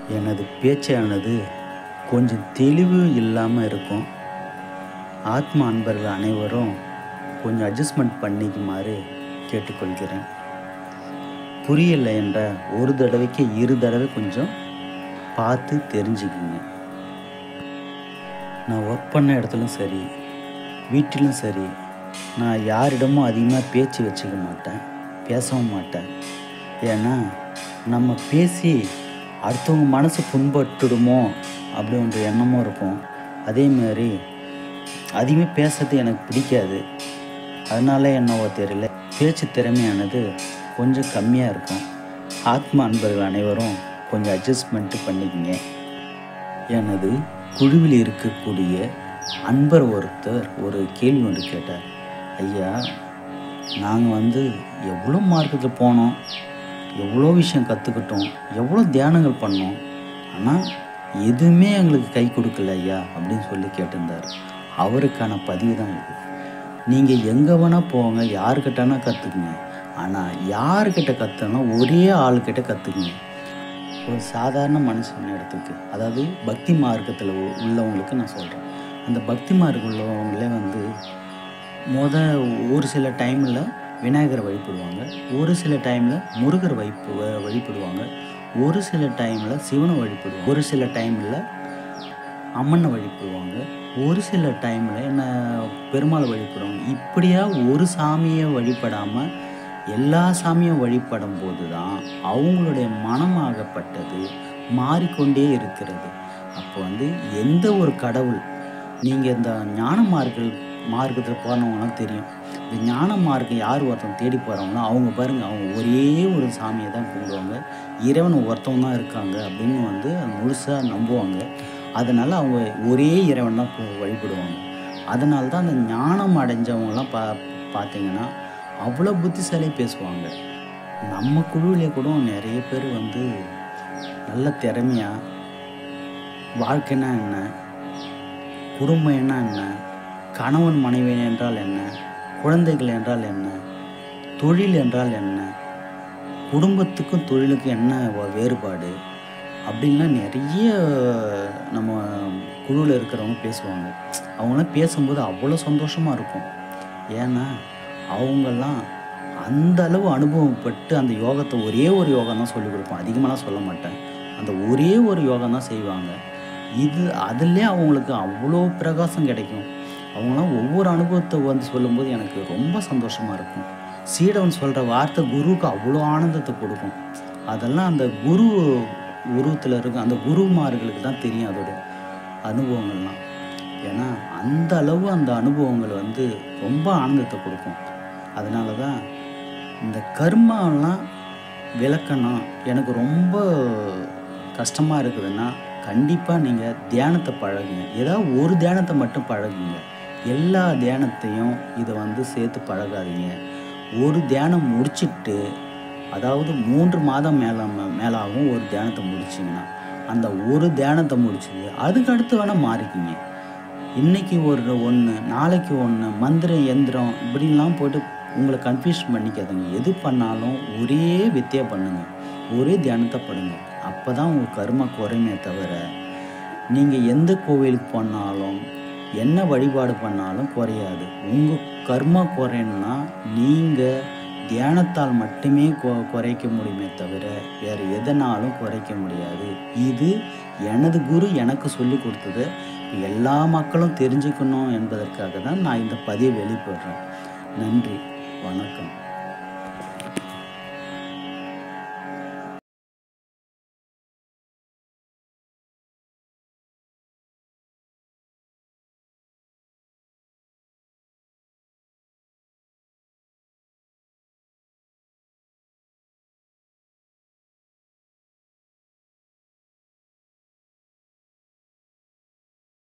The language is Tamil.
எனது பேச்சானது கொஞ்சம் தெளிவு இல்லாமல் இருக்கும் ஆத்ம அன்பர்கள் அனைவரும் கொஞ்சம் அட்ஜஸ்ட்மெண்ட் பண்ணிக்குமாறு கேட்டுக்கொள்கிறேன் புரியலை என்ற ஒரு தடவைக்கு இரு தடவை கொஞ்சம் பார்த்து தெரிஞ்சுக்குங்க நான் ஒர்க் பண்ண இடத்துலையும் சரி வீட்டிலும் சரி நான் யாரிடமும் அதிகமாக பேச்சு வச்சுக்க மாட்டேன் பேசவும் மாட்டேன் ஏன்னா நம்ம பேசி அடுத்தவங்க மனசு புண்பட்டுடுமோ அப்படின்ற எண்ணமும் இருக்கும் அதேமாரி அதிகமாக பேசுறது எனக்கு பிடிக்காது அதனால என்னவோ தெரியல பேச்சு திறமையானது கொஞ்சம் கம்மியாக இருக்கும் ஆத்ம அன்பர்கள் அனைவரும் கொஞ்சம் அட்ஜஸ்ட்மெண்ட்டு பண்ணிக்கங்க எனது குழுவில் இருக்கக்கூடிய அன்பர் ஒருத்தர் ஒரு கேள்வி ஒன்று கேட்டார் ஐயா நாங்கள் வந்து எவ்வளோ மார்க்கத்தில் போனோம் எவ்வளோ விஷயம் கற்றுக்கிட்டோம் எவ்வளோ தியானங்கள் பண்ணோம் ஆனால் எதுவுமே எங்களுக்கு கை கொடுக்கல ஐயா அப்படின்னு சொல்லி கேட்டிருந்தார் அவருக்கான பதிவு தான் இது நீங்கள் எங்கே வேணால் போங்க யாருக்கிட்டனா கற்றுக்குங்க ஆனால் யாருக்கிட்ட கற்றுனா ஒரே ஆள்கிட்ட கற்றுக்குங்க ஒரு சாதாரண மனுஷன் இடத்துக்கு அதாவது பக்தி மார்க்கத்தில் உள்ளவங்களுக்கு நான் சொல்கிறேன் அந்த பக்தி மார்க்கம் உள்ளவங்களே வந்து முத ஒரு சில டைமில் விநாயகரை வழிபடுவாங்க ஒரு சில டைமில் முருகர் வைப்பு வ- வழிபடுவாங்க ஒரு சில டைமில் சிவனை வழிபடுவாங்க ஒரு சில டைமில் அம்மனை வழிபடுவாங்க ஒரு சில டைமில் என்ன பெருமாளை வழிபடுவாங்க இப்படியா ஒரு சாமியை வழிபடாமல் எல்லா சாமியும் வழிபடும் போது தான் அவங்களுடைய மனமாகப்பட்டது மாறிக்கொண்டே இருக்கிறது அப்போ வந்து எந்த ஒரு கடவுள் நீங்கள் இந்த ஞான மார்க்கல் மார்க்கத்தில் போனவங்களாம் தெரியும் இந்த ஞான மார்க்கம் யார் ஒருத்தன் தேடி போகிறாங்களோ அவங்க பாருங்கள் அவங்க ஒரே ஒரு சாமியை தான் கும்பிடுவாங்க இறைவன் ஒருத்தவங்க தான் இருக்காங்க அப்படின்னு வந்து முழுசாக நம்புவாங்க அதனால் அவங்க ஒரே இறைவன் தான் கு- வழிபடுவாங்க அதனால தான் அந்த ஞானம் அடைஞ்சவங்கலாம் பா பார்த்தீங்கன்னா அவ்வளோ புத்திசாலியாக பேசுவாங்க நம்ம குழுவிலே கூட நிறைய பேர் வந்து நல்ல திறமையாக வாழ்க்கைனா என்ன குடும்பம்னா என்ன கணவன் மனைவி என்றால் என்ன குழந்தைகள் என்றால் என்ன தொழில் என்றால் என்ன குடும்பத்துக்கும் தொழிலுக்கும் என்ன வ- வேறுபாடு அப்படின்லாம் நிறைய நம்ம குழுவில் இருக்கிறவங்க பேசுவாங்க அவங்களாம் பேசும்போது அவ்வளோ சந்தோஷமாக இருக்கும் ஏன்னா அவங்கெல்லாம் அந்த அளவு அனுபவப்பட்டு அந்த யோகத்தை ஒரே ஒரு யோகம் தான் சொல்லிக் கொடுப்போம் அதிகமாலாம் சொல்ல மாட்டேன் அந்த ஒரே ஒரு யோகம் தான் செய்வாங்க இது அதிலே அவங்களுக்கு அவ்வளோ பிரகாசம் கிடைக்கும் அவங்களாம் ஒவ்வொரு அனுபவத்தை வந்து சொல்லும்போது எனக்கு ரொம்ப சந்தோஷமாக இருக்கும் சீடவன் சொல்கிற வார்த்தை குருவுக்கு அவ்வளோ ஆனந்தத்தை கொடுக்கும் அதெல்லாம் அந்த குரு உருவத்தில் இருக்கும் அந்த குருமார்களுக்கு தான் தெரியும் அதோட அனுபவங்கள்லாம் ஏன்னா அந்த அளவு அந்த அனுபவங்கள் வந்து ரொம்ப ஆனந்தத்தை கொடுக்கும் அதனால தான் இந்த கர்மாலாம் விளக்கணும் எனக்கு ரொம்ப கஷ்டமாக இருக்குதுன்னா கண்டிப்பாக நீங்கள் தியானத்தை பழகுங்க ஏதாவது ஒரு தியானத்தை மட்டும் பழகுங்க எல்லா தியானத்தையும் இதை வந்து சேர்த்து பழகாதீங்க ஒரு தியானம் முடிச்சிட்டு அதாவது மூன்று மாதம் மேலே மேலாகவும் ஒரு தியானத்தை முடிச்சிங்கன்னா அந்த ஒரு தியானத்தை முடிச்சது அதுக்கு அடுத்து வேணால் மாறிக்கிங்க இன்னைக்கு ஒரு ஒன்று நாளைக்கு ஒன்று மந்திரம் எந்திரம் இப்படிலாம் போட்டு உங்களை கன்ஃபியூஸ் பண்ணிக்காதீங்க எது பண்ணாலும் ஒரே வித்தியா பண்ணுங்க ஒரே தியானத்தை பண்ணுங்க அப்போ தான் உங்கள் கர்மா குறையுமே தவிர நீங்கள் எந்த கோவிலுக்கு போனாலும் என்ன வழிபாடு பண்ணாலும் குறையாது உங்கள் கர்மா குறையணும்னா நீங்கள் தியானத்தால் மட்டுமே கொ- குறைக்க முடியுமே தவிர வேறு எதனாலும் குறைக்க முடியாது இது எனது குரு எனக்கு சொல்லி கொடுத்தது எல்லா மக்களும் தெரிஞ்சுக்கணும் என்பதற்காக தான் நான் இந்த பதிவை வெளியிடுறேன் நன்றி வணக்கம்